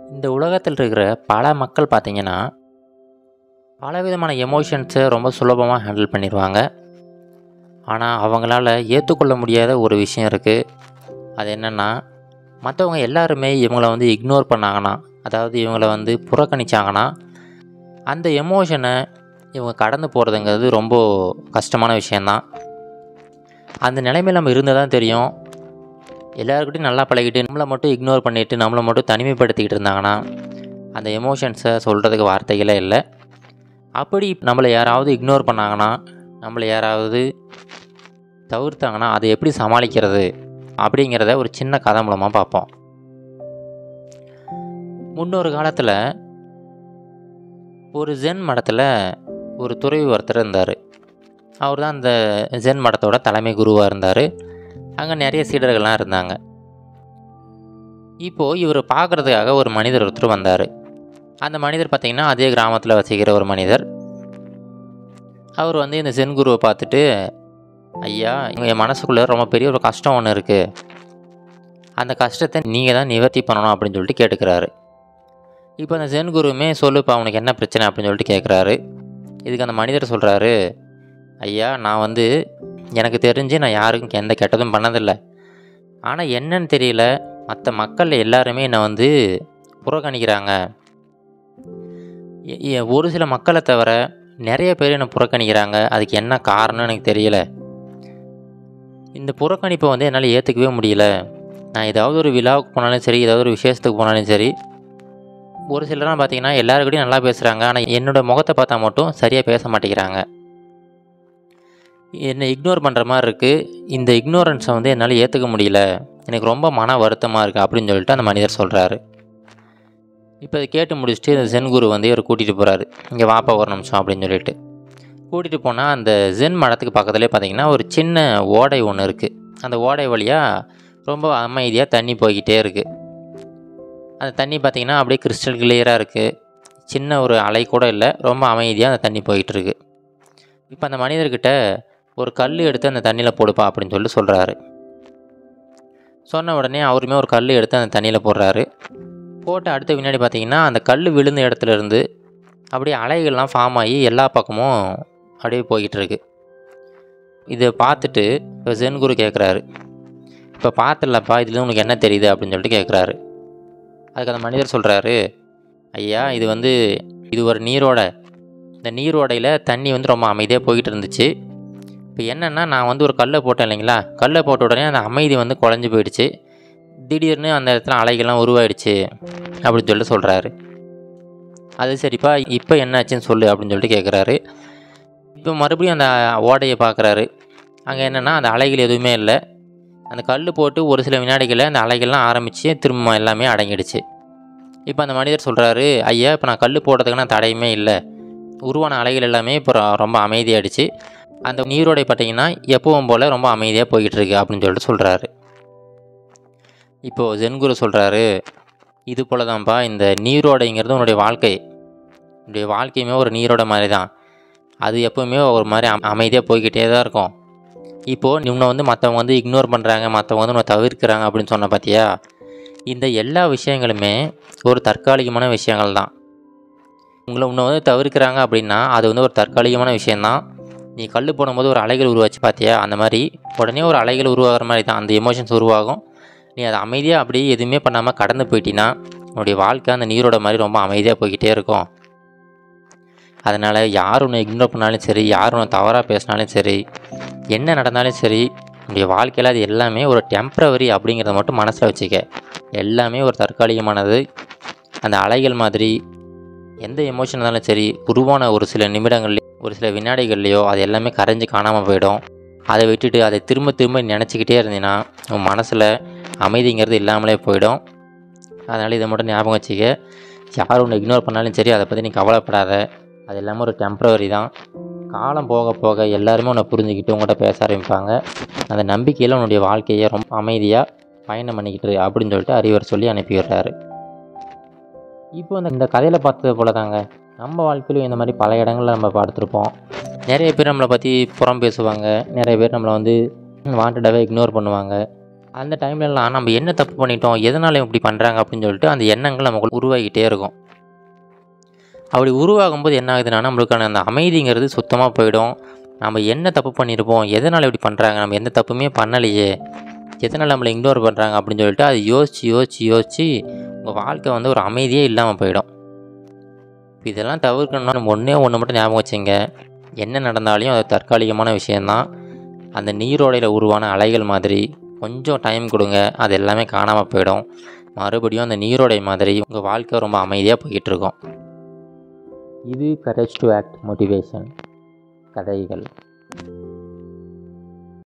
இந்த உலகத்தில் இருக்கிற பல மக்கள் பார்த்தீங்கன்னா பலவிதமான எமோஷன்ஸை ரொம்ப சுலபமாக ஹேண்டில் பண்ணிடுவாங்க ஆனால் அவங்களால ஏற்றுக்கொள்ள முடியாத ஒரு விஷயம் இருக்குது அது என்னென்னா மற்றவங்க எல்லாருமே இவங்கள வந்து இக்னோர் பண்ணாங்கன்னா அதாவது இவங்கள வந்து புறக்கணிச்சாங்கன்னா அந்த எமோஷனை இவங்க கடந்து போகிறதுங்கிறது ரொம்ப கஷ்டமான விஷயந்தான் அந்த நிலைமையில் நம்ம இருந்தால் தான் தெரியும் எல்லாருக்கிட்டையும் நல்லா பழகிட்டு நம்மளை மட்டும் இக்னோர் பண்ணிவிட்டு நம்மளை மட்டும் தனிமைப்படுத்திக்கிட்டு இருந்தாங்கன்னா அந்த எமோஷன்ஸை சொல்கிறதுக்கு வார்த்தைகளே இல்லை அப்படி நம்மளை யாராவது இக்னோர் பண்ணாங்கன்னா நம்மளை யாராவது தவிர்த்தாங்கன்னா அதை எப்படி சமாளிக்கிறது அப்படிங்கிறத ஒரு சின்ன கதை மூலமாக பார்ப்போம் முன்னொரு காலத்தில் ஒரு ஜென் மடத்தில் ஒரு துறவி ஒருத்தர் இருந்தார் அவர் தான் அந்த ஜென் மடத்தோட தலைமை குருவாக இருந்தார் அங்கே நிறைய சீடர்கள்லாம் இருந்தாங்க இப்போது இவர் பார்க்குறதுக்காக ஒரு மனிதர் ஒருத்தர் வந்தார் அந்த மனிதர் பார்த்திங்கன்னா அதே கிராமத்தில் வசிக்கிற ஒரு மனிதர் அவர் வந்து இந்த ஜென் குருவை பார்த்துட்டு ஐயா என் மனசுக்குள்ளே ரொம்ப பெரிய ஒரு கஷ்டம் ஒன்று இருக்குது அந்த கஷ்டத்தை நீங்கள் தான் நிவர்த்தி பண்ணணும் அப்படின்னு சொல்லிட்டு கேட்டுக்கிறாரு இப்போ அந்த ஜென் குருவுமே சொல்லுப்பா அவனுக்கு என்ன பிரச்சனை அப்படின்னு சொல்லிட்டு கேட்குறாரு இதுக்கு அந்த மனிதர் சொல்கிறாரு ஐயா நான் வந்து எனக்கு தெரிஞ்சு நான் யாருக்கும் எந்த கெட்டதும் பண்ணதில்லை ஆனால் என்னன்னு தெரியல மற்ற மக்கள் எல்லாருமே என்னை வந்து புறக்கணிக்கிறாங்க எ- எ- ஒரு சில மக்களை தவிர நிறைய பேர் என்னை புறக்கணிக்கிறாங்க அதுக்கு என்ன காரணம்னு எனக்கு தெரியல இந்த புறக்கணிப்பை வந்து என்னால் ஏற்றுக்கவே முடியல நான் ஏதாவது ஒரு விழாவுக்கு போனாலும் சரி ஏதாவது ஒரு விசேஷத்துக்கு போனாலும் சரி ஒரு சிலர்லாம் பார்த்தீங்கன்னா எல்லாருக்கிட்டையும் நல்லா பேசுகிறாங்க ஆனால் என்னோட முகத்தை பார்த்தா மட்டும் சரியாக பேச மாட்டேங்கிறாங்க என்னை இக்னோர் பண்ணுற மாதிரி இருக்குது இந்த இக்னோரன்ஸை வந்து என்னால் ஏற்றுக்க முடியல எனக்கு ரொம்ப மன வருத்தமாக இருக்குது அப்படின்னு சொல்லிட்டு அந்த மனிதர் சொல்கிறாரு இப்போ இதை கேட்டு முடிச்சுட்டு இந்த ஜென் குரு வந்து இவர் கூட்டிகிட்டு போகிறாரு இங்கே வாப்பா ஒரு நிமிஷம் அப்படின்னு சொல்லிட்டு கூட்டிகிட்டு போனால் அந்த ஜென் மடத்துக்கு பக்கத்துலேயே பார்த்தீங்கன்னா ஒரு சின்ன ஓடை ஒன்று இருக்குது அந்த ஓடை வழியாக ரொம்ப அமைதியாக தண்ணி போய்கிட்டே இருக்குது அந்த தண்ணி பார்த்தீங்கன்னா அப்படியே கிறிஸ்டல் கிளியராக இருக்குது சின்ன ஒரு அலை கூட இல்லை ரொம்ப அமைதியாக அந்த தண்ணி போயிட்டு இருக்கு இப்போ அந்த மனிதர்கிட்ட ஒரு கல் எடுத்து அந்த தண்ணியில் போடுப்பா அப்படின்னு சொல்லி சொல்கிறாரு சொன்ன உடனே அவருமே ஒரு கல் எடுத்து அந்த தண்ணியில் போடுறாரு போட்டு அடுத்த பின்னாடி பார்த்தீங்கன்னா அந்த கல் விழுந்த இடத்துல இருந்து அப்படியே அலைகள்லாம் ஃபார்ம் ஆகி எல்லா பக்கமும் அப்படியே போய்கிட்டு இருக்கு இதை பார்த்துட்டு இப்போ ஜென் குரு கேட்குறாரு இப்போ பார்த்துலப்பா இதில் உனக்கு என்ன தெரியுது அப்படின்னு சொல்லிட்டு கேட்குறாரு அதுக்கு அந்த மனிதர் சொல்கிறாரு ஐயா இது வந்து இது ஒரு நீரோடை இந்த நீரோடையில் தண்ணி வந்து ரொம்ப அமைதியாக போய்கிட்டு இருந்துச்சு இப்போ என்னென்னா நான் வந்து ஒரு கல்லை போட்டேன் இல்லைங்களா கல்லை போட்ட உடனே அந்த அமைதி வந்து குழஞ்சி போயிடுச்சு திடீர்னு அந்த இடத்துல அலைகள்லாம் உருவாயிடுச்சு அப்படின்னு சொல்லிட்டு சொல்கிறாரு அது சரிப்பா இப்போ என்னாச்சுன்னு சொல்லு அப்படின்னு சொல்லிட்டு கேட்குறாரு இப்போ மறுபடியும் அந்த ஓடையை பார்க்குறாரு அங்கே என்னென்னா அந்த அலைகள் எதுவுமே இல்லை அந்த கல் போட்டு ஒரு சில வினாடிகளில் அந்த அலைகள்லாம் ஆரம்பித்து திரும்ப எல்லாமே அடங்கிடுச்சு இப்போ அந்த மனிதர் சொல்கிறாரு ஐயா இப்போ நான் கல் போடுறதுக்கு நான் தடையுமே இல்லை உருவான அலைகள் எல்லாமே இப்போ ரொ- ரொம்ப அமைதியாயிடுச்சு அந்த நீரோடை பார்த்தீங்கன்னா எப்பவும் போல் ரொம்ப அமைதியாக போய்கிட்டு இருக்கு அப்படின்னு சொல்லிட்டு சொல்கிறாரு இப்போது ஜென்குரு சொல்கிறாரு இது போல தான்ப்பா இந்த நீரோடைங்கிறது உன்னுடைய வாழ்க்கை உன்னுடைய வாழ்க்கையுமே ஒரு நீரோடை மாதிரி தான் அது எப்போவுமே ஒரு மாதிரி அம் அமைதியாக போய்கிட்டே தான் இருக்கும் இப்போது உன்னை வந்து மற்றவங்க வந்து இக்னோர் பண்ணுறாங்க மற்றவங்க வந்து உன்னை தவிர்க்கிறாங்க அப்படின்னு சொன்ன பார்த்தியா இந்த எல்லா விஷயங்களுமே ஒரு தற்காலிகமான விஷயங்கள் தான் உங்களை உன்னை வந்து தவிர்க்கிறாங்க அப்படின்னா அது வந்து ஒரு தற்காலிகமான விஷயந்தான் நீ கல் போடும்போது ஒரு அலைகள் உருவாச்சு பார்த்தியா அந்த மாதிரி உடனே ஒரு அலைகள் உருவாகிற மாதிரி தான் அந்த எமோஷன்ஸ் உருவாகும் நீ அதை அமைதியாக அப்படியே எதுவுமே பண்ணாமல் கடந்து போயிட்டீன்னா உன்னுடைய வாழ்க்கை அந்த நீரோட மாதிரி ரொம்ப அமைதியாக போய்கிட்டே இருக்கும் அதனால் யார் உன்னை இக்னோர் பண்ணாலும் சரி யார் உன்னை தவறாக பேசினாலும் சரி என்ன நடந்தாலும் சரி உன்னுடைய வாழ்க்கையில் அது எல்லாமே ஒரு டெம்ப்ரவரி அப்படிங்கிறத மட்டும் மனசில் வச்சுக்க எல்லாமே ஒரு தற்காலிகமானது அந்த அலைகள் மாதிரி எந்த எமோஷன் இருந்தாலும் சரி உருவான ஒரு சில நிமிடங்கள்லையோ ஒரு சில வினாடிகள்லையோ அது எல்லாமே கரைஞ்சு காணாமல் போயிடும் அதை விட்டுட்டு அதை திரும்ப திரும்ப நினச்சிக்கிட்டே இருந்தீங்கன்னா உன் மனசில் அமைதிங்கிறது இல்லாமலே போயிடும் அதனால் இதை மட்டும் ஞாபகம் வச்சுக்க யார் உன்னை இக்னோர் பண்ணாலும் சரி அதை பற்றி நீ கவலைப்படாத அது எல்லாமே ஒரு டெம்ப்ரவரி தான் காலம் போக போக எல்லாருமே உன்னை புரிஞ்சுக்கிட்டு உங்கள்கிட்ட பேச ஆரம்பிப்பாங்க அந்த நம்பிக்கையில் உன்னுடைய வாழ்க்கையை ரொம்ப அமைதியாக பயணம் பண்ணிக்கிட்டு இரு அப்படின்னு சொல்லிட்டு அறிவுரை சொல்லி அனுப்பி விடுறாரு இப்போ இந்த இந்த கதையில் பார்த்தது போல தாங்க நம்ம வாழ்க்கையிலும் இந்த மாதிரி பல இடங்களில் நம்ம பார்த்துருப்போம் நிறைய பேர் நம்மளை பற்றி புறம் பேசுவாங்க நிறைய பேர் நம்மளை வந்து வாண்டடாகவே இக்னோர் பண்ணுவாங்க அந்த டைம்லலாம் நம்ம என்ன தப்பு பண்ணிட்டோம் எதனால் இப்படி பண்ணுறாங்க அப்படின்னு சொல்லிட்டு அந்த எண்ணங்கள் நமக்கு உருவாகிட்டே இருக்கும் அப்படி உருவாகும்போது என்ன ஆகுதுன்னா நம்மளுக்கான அந்த அமைதிங்கிறது சுத்தமாக போயிடும் நம்ம என்ன தப்பு பண்ணியிருப்போம் எதனால் இப்படி பண்ணுறாங்க நம்ம எந்த தப்புமே பண்ணலையே எதனால் நம்மளை இக்னோர் பண்ணுறாங்க அப்படின்னு சொல்லிட்டு அது யோசித்து யோசித்து யோசித்து உங்கள் வாழ்க்கை வந்து ஒரு அமைதியே இல்லாமல் போயிடும் இப்ப இதெல்லாம் தவிர்க்கணும்னா நம்ம ஒன்றே ஒன்று மட்டும் ஞாபகம் வச்சுங்க என்ன நடந்தாலையும் அது தற்காலிகமான விஷயந்தான் அந்த நீரோடையில் உருவான அலைகள் மாதிரி கொஞ்சம் டைம் கொடுங்க அது எல்லாமே காணாமல் போயிடும் மறுபடியும் அந்த நீரோடை மாதிரி உங்கள் வாழ்க்கை ரொம்ப அமைதியாக போய்கிட்டு இருக்கும் இது கரேஜ் டு ஆக்ட் மோட்டிவேஷன் கதைகள்